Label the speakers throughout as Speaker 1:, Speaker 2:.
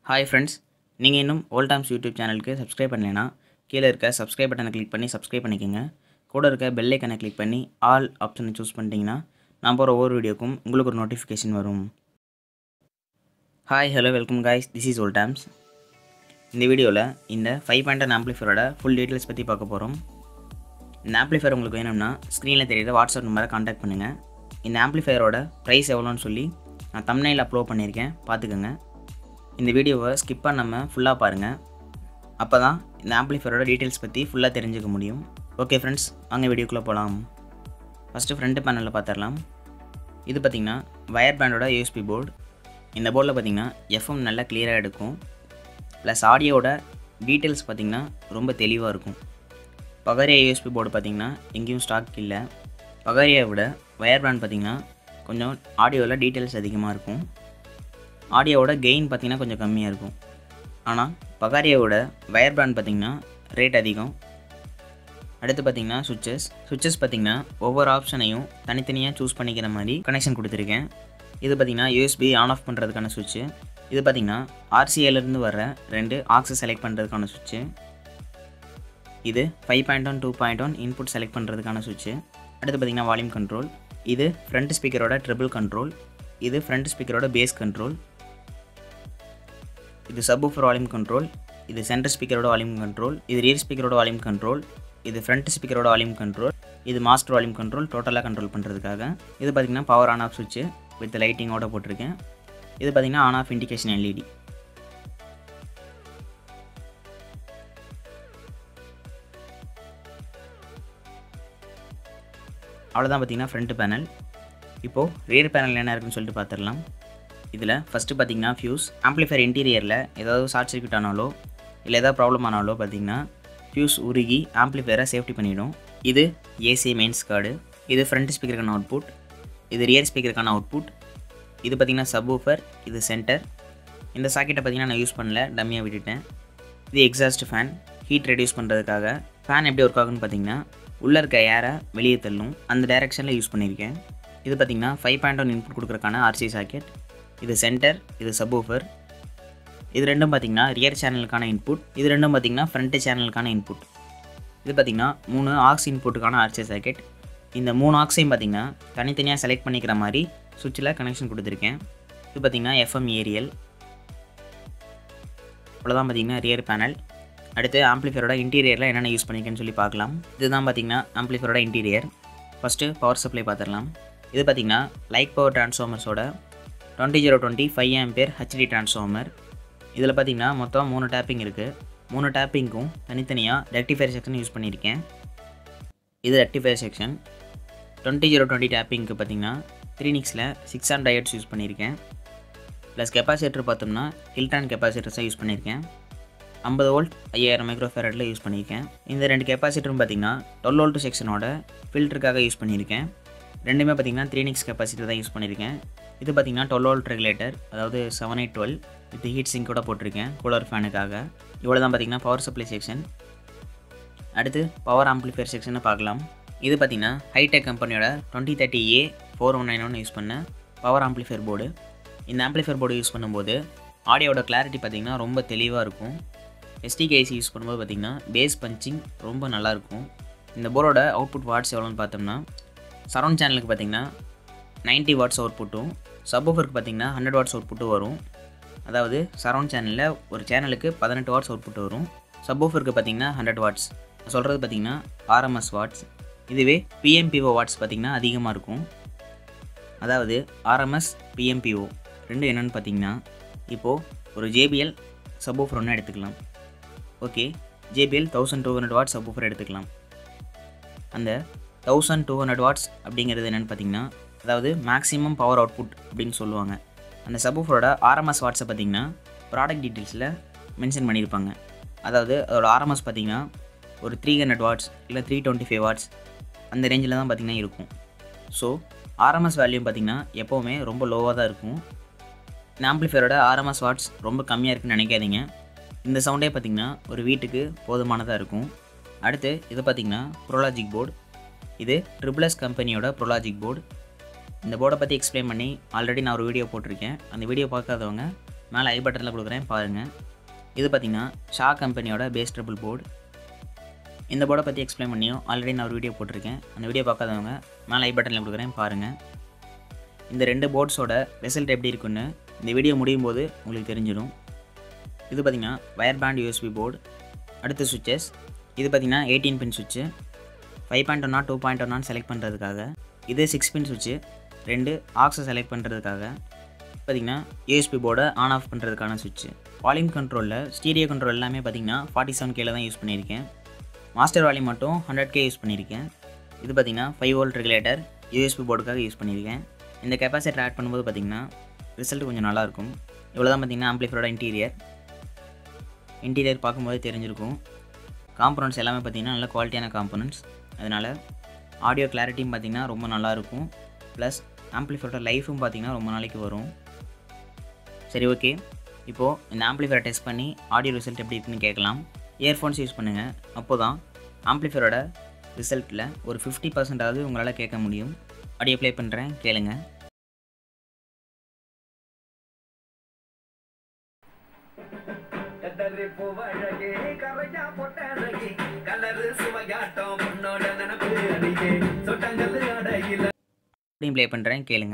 Speaker 1: hi friends நீங்கள் இன்னும் Old Times YouTube சேனலுக்கு சப்ஸ்கிரைப் பண்ணலைன்னா கீழே இருக்க சப்ஸ்கிரைப் பட்டனை கிளிக் பண்ணி சப்ஸ்கிரைப் பண்ணிக்கோங்க கூட இருக்க பெல் ஐக்கனை கிளிக் பண்ணி ஆல் ஆப்ஷனை சூஸ் பண்ணிட்டீங்கன்னா நான் போகிற ஒவ்வொரு வீடியோக்கும் உங்களுக்கு ஒரு நோட்டிஃபிகேஷன் வரும் hi hello welcome guys this is Old Times இந்த வீடியோவில் இந்த ஃபைவ் பாயிண்ட் ஆம்பிளிஃபரோட ஃபுல் டீட்டெயில்ஸ் பற்றி பார்க்க போகிறோம் இந்த ஆம்பிளிஃபயர் உங்களுக்கு வேணும்னா ஸ்க்ரீனில் தெரியுற வாட்ஸ்அப் நம்பரை காண்டாக்ட் பண்ணுங்கள் இந்த ஆம்பிளிஃபயரோட ப்ரைஸ் எவ்வளோன்னு சொல்லி நான் தம்னையில் அப்லோட் பண்ணியிருக்கேன் பார்த்துக்கோங்க இந்த வீடியோவை ஸ்கிப் பண்ணாமல் ஃபுல்லாக பாருங்கள் அப்போ தான் இந்த ஆம்பிளிஃபயரோட டீட்டெயில்ஸ் பற்றி ஃபுல்லாக தெரிஞ்சுக்க முடியும் ஓகே ஃப்ரெண்ட்ஸ் வாங்க வீடியோக்குள்ளே போகலாம் ஃபஸ்ட்டு ஃப்ரண்ட் பேனலில் பார்த்துடலாம் இது பார்த்திங்கன்னா வயர் பேண்டோட யூஎஸ்பி போர்டு இந்த போர்டில் பார்த்திங்கன்னா எஃப்எம் நல்லா கிளியராக எடுக்கும் ப்ளஸ் ஆடியோட டீட்டெயில்ஸ் பார்த்திங்கன்னா ரொம்ப தெளிவாக இருக்கும் பகாரியா யூஎஸ்பி போர்டு பார்த்திங்கன்னா எங்கேயும் ஸ்டாக் இல்லை பகாரியா விட வயர் பேண்ட் பார்த்திங்கன்னா கொஞ்சம் ஆடியோவில் டீட்டெயில்ஸ் அதிகமாக இருக்கும் ஆடியோவோட கெயின் பார்த்திங்கன்னா கொஞ்சம் கம்மியாக இருக்கும் ஆனால் பகாரியாவோட வயர் பேண்ட் பார்த்திங்கன்னா ரேட் அதிகம் அடுத்து பார்த்திங்கன்னா சுவிச்சஸ் சுவிச்சஸ் பார்த்திங்கன்னா ஒவ்வொரு ஆப்ஷனையும் தனித்தனியாக சூஸ் பண்ணிக்கிற மாதிரி கனெக்ஷன் கொடுத்துருக்கேன் இது பார்த்திங்கன்னா யூஎஸ்பி ஆன் ஆஃப் பண்ணுறதுக்கான சுவிட்சு இது பார்த்திங்கன்னா ஆர்சிஏலேருந்து வர ரெண்டு ஆக்ஸை செலக்ட் பண்ணுறதுக்கான சுவிட்சு இது five point one two point one input select பண்ணுறதுக்கான சுவிட்சு அடுத்து பார்த்திங்கன்னா வால்யூம் கண்ட்ரோல் இது ஃப்ரண்ட் ஸ்பீக்கரோட ட்ரிபிள் கண்ட்ரோல் இது ஃப்ரண்ட் ஸ்பீக்கரோட பேஸ் கண்ட்ரோல் இது சப்வூஃபர் வால்யூம் கண்ட்ரோல் இது சென்டர் ஸ்பீக்கரோட வால்யூம் கண்ட்ரோல் இது ரியர் ஸ்பீக்கரோட வால்யூம் கண்ட்ரோல் இது ஃப்ரண்ட் ஸ்பீக்கரோட வால்யூம் கண்ட்ரோல் இது மாஸ்டர் வால்யூம் கண்ட்ரோல் டோட்டலாக கண்ட்ரோல் பண்ணுறதுக்காக இது பார்த்திங்கன்னா பவர் ஆன் ஆஃப் சுவிட்சு வித் லைட்டிங்கோட போட்டிருக்கேன் இது பார்த்திங்கன்னா ஆன் ஆஃப் இண்டிகேஷன் எல்இடி அவ்வளோதான் பார்த்திங்கன்னா ஃப்ரண்ட் பேனல் இப்போது ரியர் பேனல் என்ன இருக்குன்னு சொல்லிட்டு பார்த்துடலாம் இதில் ஃபஸ்ட்டு பார்த்தீங்கன்னா ஃபியூஸ் ஆம்ப்ளிஃபயர் இன்டீரியரில் ஏதாவது ஷார்ட் சர்க்யூட் ஆனாலோ இல்லை ஏதாவது ப்ராப்ளம் ஆனாலோ பார்த்தீங்கன்னா ஃபியூஸ் உருகி ஆம்ப்ளிஃபயரை சேஃப்டி பண்ணிடும் இது ஏசி மெயின்ஸ் கார்டு இது ஃப்ரண்ட் ஸ்பீக்கருக்கான அவுட்புட் இது ரியர் ஸ்பீக்கருக்கான அவுட்புட் இது பார்த்திங்கன்னா சப்வூஃபர் இது சென்டர் இந்த சாக்கெட்டை பார்த்திங்கன்னா நான் யூஸ் பண்ணல டம்மியாக விட்டுட்டேன் இது எக்ஸாஸ்ட் ஃபேன் ஹீட் ரெடியூஸ் பண்ணுறதுக்காக ஃபேன் எப்படி ஒர்க் ஆகுன்னு பார்த்தீங்கன்னா உள்ளே இருக்க ஏரை வெளியே தள்ளும் அந்த டைரெக்ஷனில் யூஸ் பண்ணியிருக்கேன் இது பார்த்திங்கன்னா ஃபைவ் பாயிண்ட் ஒன் இன்புட் கொடுக்குறக்கான ஆர்சி சாக்கெட் இது சென்டர் இது சப்வூஃபர் இது ரெண்டும் பார்த்திங்கன்னா ரியர் சேனலுக்கான இன்புட் இது ரெண்டும் பார்த்திங்கன்னா ஃப்ரண்ட் சேனலுக்கான இன்புட் இது பார்த்திங்கன்னா மூணு ஆக்ஸ் இன்புட்டுக்கான ஆர்சி சாக்கெட் இந்த மூணு ஆக்ஸையும் பார்த்திங்கன்னா தனித்தனியாக செலக்ட் பண்ணிக்கிற மாதிரி சுவிட்சில் கனெக்ஷன் கொடுத்துருக்கேன் இது பார்த்திங்கன்னா எஃப்எம் ஏரியல் அவ்வளோதான் பார்த்திங்கன்னா ரியர் பேனல் அடுத்து ஆம்ப்ளிஃபயரோட இன்டீரியரில் என்னென்ன யூஸ் பண்ணிக்கன்னு சொல்லி பார்க்கலாம் இதுதான் பார்த்திங்கன்னா ஆம்ப்ளிஃபயரோட இன்டீரியர் ஃபஸ்ட்டு பவர் சப்ளை பார்த்துடலாம் இது பார்த்திங்கன்னா லைட் பவர் டிரான்ஸ்ஃபார்மர்ஸோட twenty zero twenty five ampere HD transformer இதில் பார்த்திங்கன்னா மொத்தம் மூணு டேப்பிங் இருக்குது மூணு டேப்பிங்க்கும் தனித்தனியாக ரெக்டிஃபயர் செக்ஷன் யூஸ் பண்ணியிருக்கேன் இது rectifier section twenty zero twenty டேப்பிங்க்கு பார்த்திங்கன்னா த்ரீனிக்ஸில் சிக்ஸ் ஹண்ட் டயட்ஸ் யூஸ் பண்ணியிருக்கேன் ப்ளஸ் கெப்பாசிட்டர் பார்த்தோம்னா ஹில்டான் கெப்பாசிட்டர்ஸாக யூஸ் பண்ணியிருக்கேன் ஐம்பது வோல்ட் ஐயாயிரம் மைக்ரோஃபேரட்டில் யூஸ் பண்ணியிருக்கேன் இந்த ரெண்டு கெப்பாசிட்டரும் பார்த்திங்கன்னா டுவெல் வோல்ட் செக்ஷனோட ஃபில்டருக்காக யூஸ் பண்ணியிருக்கேன் ரெண்டுமே பார்த்திங்கன்னா த்ரீனிக்ஸ் கெப்பாசிட்டர் தான் யூஸ் பண்ணியிருக்கேன் இது பார்த்திங்கன்னா டுவெல் வோல்ட் ரெகுலேட்டர் அதாவது seven eight twelve with heat சிங்கோட போட்டிருக்கேன் கூலர் ஃபேனுக்காக இவ்வளோ தான் பார்த்திங்கன்னா பவர் சப்ளை செக்ஷன் அடுத்து பவர் ஆம்ப்ளிஃபயர் செக்ஷனை பார்க்கலாம் இது பார்த்திங்கன்னா ஹைடெக் கம்பெனியோட twenty thirty A four one nine one use பண்ண பவர் ஆம்ப்ளிஃபயர் போர்டு இந்த ஆம்ப்ளிஃபயர் போர்டு யூஸ் பண்ணும்போது ஆடியோட கிளாரிட்டி பார்த்திங்கன்னா ரொம்ப தெளிவாக இருக்கும் எஸ்டிகேசி யூஸ் பண்ணும்போது பார்த்திங்கன்னா பேஸ் பஞ்சிங் ரொம்ப நல்லாயிருக்கும் இந்த போர்டோட அவுட்புட் வாட்ஸ் எவ்வளோன்னு பார்த்தோம்னா சரௌண்ட் சேனலுக்கு பார்த்திங்கன்னா நைன்ட்டி வாட்ஸ் அவுட்புட்டும் சப்வூஃபருக்கு பார்த்திங்கன்னா ஹண்ட்ரட் வாட்ஸ் அவுட்புட்டும் வரும் அதாவது சரௌண்ட் சேனலில் ஒரு சேனலுக்கு பதினெட்டு வாட்ஸ் அவுட்புட் வரும் சப்வூஃபருக்கு பார்த்திங்கன்னா ஹண்ட்ரட் வாட்ஸ் சொல்கிறது பார்த்திங்கன்னா ஆர்எம்எஸ் வாட்ஸ் இதுவே பிஎம்பிஓ வாட்ஸ் பார்த்திங்கன்னா அதிகமாக இருக்கும் அதாவது ஆர்எம்எஸ் பிஎம்பிஓ ரெண்டு என்னென்னு பார்த்தீங்கன்னா இப்போது ஒரு ஜேபிஎல் சப்வூஃபர் ஒன்று எடுத்துக்கலாம் okay JBL thousand two hundred watts subwoofer எடுத்துக்கலாம் அந்த தௌசண்ட் டூ ஹண்ட்ரட் வாட்ஸ் அப்படிங்கிறது என்னென்னு பார்த்தீங்கன்னா அதாவது மேக்ஸிமம் பவர் அவுட்புட் அப்படின்னு சொல்லுவாங்க அந்த சப்வூஃபரோட ஆர்எம்எஸ் வாட்ஸை பார்த்தீங்கன்னா ப்ராடக்ட் டீட்டெயில்ஸில் மென்ஷன் பண்ணியிருப்பாங்க அதாவது அதோட ஆர்எம்எஸ் பார்த்தீங்கன்னா ஒரு த்ரீ ஹண்ட்ரட் வாட்ஸ் இல்லை த்ரீ டுவெண்ட்டி ஃபைவ் வாட்ஸ் அந்த ரேஞ்சில் தான் பார்த்திங்கன்னா இருக்கும் ஸோ ஆர்எம்எஸ் வேல்யூ பார்த்திங்கன்னா எப்போவுமே ரொம்ப லோவாக தான் இருக்கும் இந்த ஆம்ப்ளிஃபயரோட ஆர்எம்எஸ் வாட்ஸ் ரொம்ப கம்மியாக இருக்குன்னு நினைக்காதீங்க இந்த சவுண்டே பார்த்திங்கன்னா ஒரு வீட்டுக்கு போதுமானதாக இருக்கும் அடுத்து இது பார்த்திங்கன்னா ப்ரோலாஜிக் போர்டு இது ட்ரிபிள்எஸ் கம்பெனியோட ப்ரோலாஜிக் போர்டு இந்த போர்டை பற்றி எக்ஸ்பிளைன் பண்ணி ஆல்ரெடி நான் ஒரு வீடியோ போட்டிருக்கேன் அந்த வீடியோ பார்க்காதவங்க மேலே ஐ பட்டனில் கொடுக்குறேன் பாருங்கள் இது பார்த்திங்கன்னா ஷா கம்பெனியோட பேஸ் ட்ரிபிள் போர்டு இந்த போர்டை பற்றி எக்ஸ்பிளைன் பண்ணியும் ஆல்ரெடி நான் ஒரு வீடியோ போட்டிருக்கேன் அந்த வீடியோ பார்க்காதவங்க மேலே ஐ பட்டனில் கொடுக்குறேன் பாருங்கள் இந்த ரெண்டு போர்ட்ஸோட ரிசல்ட் எப்படி இருக்குன்னு இந்த வீடியோ முடியும் போது உங்களுக்கு தெரிஞ்சிடும் இது பார்த்திங்கன்னா வயர் பேண்ட் யூஎஸ்பி போர்டு அடுத்த சுவிச்சஸ் இது பார்த்திங்கன்னா எயிட்டீன் பின் சுவிட்சு ஃபைவ் பாயிண்ட் ஒன்னா டூ பாயிண்ட் ஒன்னான்னு செலக்ட் பண்ணுறதுக்காக இது சிக்ஸ் பின் சுவிட்சு ரெண்டு ஆக்ஸை செலக்ட் பண்ணுறதுக்காக பார்த்திங்கன்னா யூஎஸ்பி போர்டை ஆன் ஆஃப் பண்ணுறதுக்கான சுவிட்சு வால்யூம் கண்ட்ரோலில் ஸ்டீரியோ கண்ட்ரோல் எல்லாமே பார்த்திங்கன்னா ஃபார்ட்டி செவன் கேல தான் யூஸ் பண்ணியிருக்கேன் மாஸ்டர் வால்யூம் மட்டும் ஹண்ட்ரட் கே யூஸ் பண்ணியிருக்கேன் இது பார்த்திங்கன்னா ஃபைவ் வோல்ட் ரெகுலேட்டர் யூஎஸ்பி போர்டுக்காக யூஸ் பண்ணியிருக்கேன் இந்த கெப்பாசிட்டர் ஆட் பண்ணும்போது பார்த்திங்கன்னா ரிசல்ட் கொஞ்சம் நல்லாயிருக்கும் இவ்வளோ தான் பார்த்திங்கன்னா ஆம்ப்ளிஃபரோட இன்டீரியர் இன்டீரியர் பார்க்கும்போது தெரிஞ்சிருக்கும் காம்பனண்ட்ஸ் எல்லாமே பார்த்திங்கன்னா நல்ல குவாலிட்டியான காம்பனண்ட்ஸ் அதனால் ஆடியோ கிளாரிட்டியும் பார்த்திங்கன்னா ரொம்ப நல்லாயிருக்கும் ப்ளஸ் ஆம்ப்ளிஃபரோட லைஃபும் பார்த்திங்கன்னா ரொம்ப நாளைக்கு வரும் சரி ஓகே இப்போது இந்த ஆம்ப்ளிஃபரை டெஸ்ட் பண்ணி ஆடியோ ரிசல்ட் எப்படி இருக்குன்னு கேட்கலாம் இயர்ஃபோன்ஸ் யூஸ் பண்ணுங்கள் அப்போ தான் ஆம்ப்ளிஃபரோட ரிசல்ட்டில் ஒரு ஃபிஃப்டி பர்சன்டாவது உங்களால் கேட்க முடியும் ஆடியோ ப்ளே பண்ணுறேன் கேளுங்க
Speaker 2: பூவழகே கரையா பொட்டழகே கலரு சுவையாட்டம் பொண்ணோட நினப்பு அடியே சொட்டங்கல் அடையில
Speaker 1: அப்படியும் ப்ளே பண்ணுறேன் கேளுங்க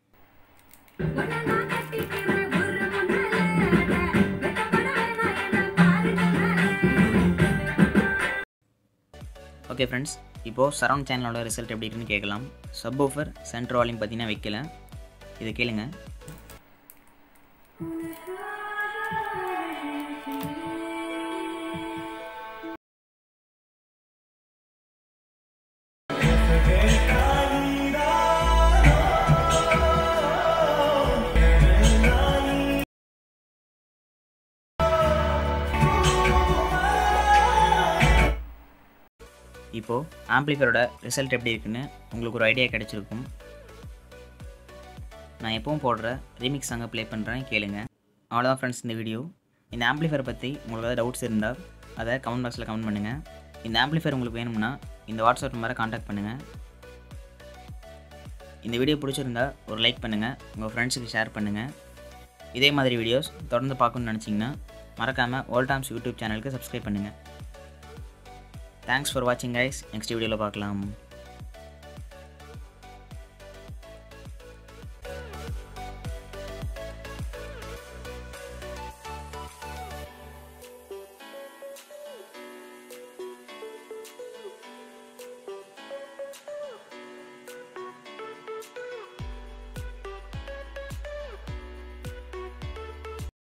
Speaker 1: ஓகே ஃப்ரெண்ட்ஸ் இப்போது சரௌண்ட் சேனலோட ரிசல்ட் எப்படி இருக்குன்னு கேட்கலாம் சப் ஓஃபர் சென்ட்ரு வால்யூம் பார்த்தீங்கன்னா வைக்கல இது கேளுங்க இப்போது ஆம்ப்ளிஃபரோட ரிசல்ட் எப்படி இருக்குன்னு உங்களுக்கு ஒரு ஐடியா கிடச்சிருக்கும் நான் எப்பவும் போடுற ரீமிக்ஸ் சாங்கை ப்ளே பண்ணுறேன் கேளுங்க அவ்வளோதான் ஃப்ரெண்ட்ஸ் இந்த வீடியோ இந்த ஆம்ப்ளிஃபரை பற்றி உங்களுக்கு ஏதாவது டவுட்ஸ் இருந்தால் அதை கமெண்ட் பாக்ஸில் கமெண்ட் பண்ணுங்கள் இந்த ஆம்ப்ளிஃபர் உங்களுக்கு வேணும்னா இந்த வாட்ஸ்அப் நம்பரை காண்டாக்ட் பண்ணுங்கள் இந்த வீடியோ பிடிச்சிருந்தா ஒரு லைக் பண்ணுங்கள் உங்கள் ஃப்ரெண்ட்ஸுக்கு ஷேர் பண்ணுங்கள் இதே மாதிரி வீடியோஸ் தொடர்ந்து பார்க்கணுன்னு நினச்சிங்கன்னா மறக்காமல் ஓல்டாம்ஸ் யூடியூப் சேனலுக்கு சப்ஸ்கிரைப் பண்ணுங்கள் தேங்க்ஸ் ஃபார் வாட்சிங் கைஸ் நெக்ஸ்ட் வீடியோவில் பார்க்கலாம்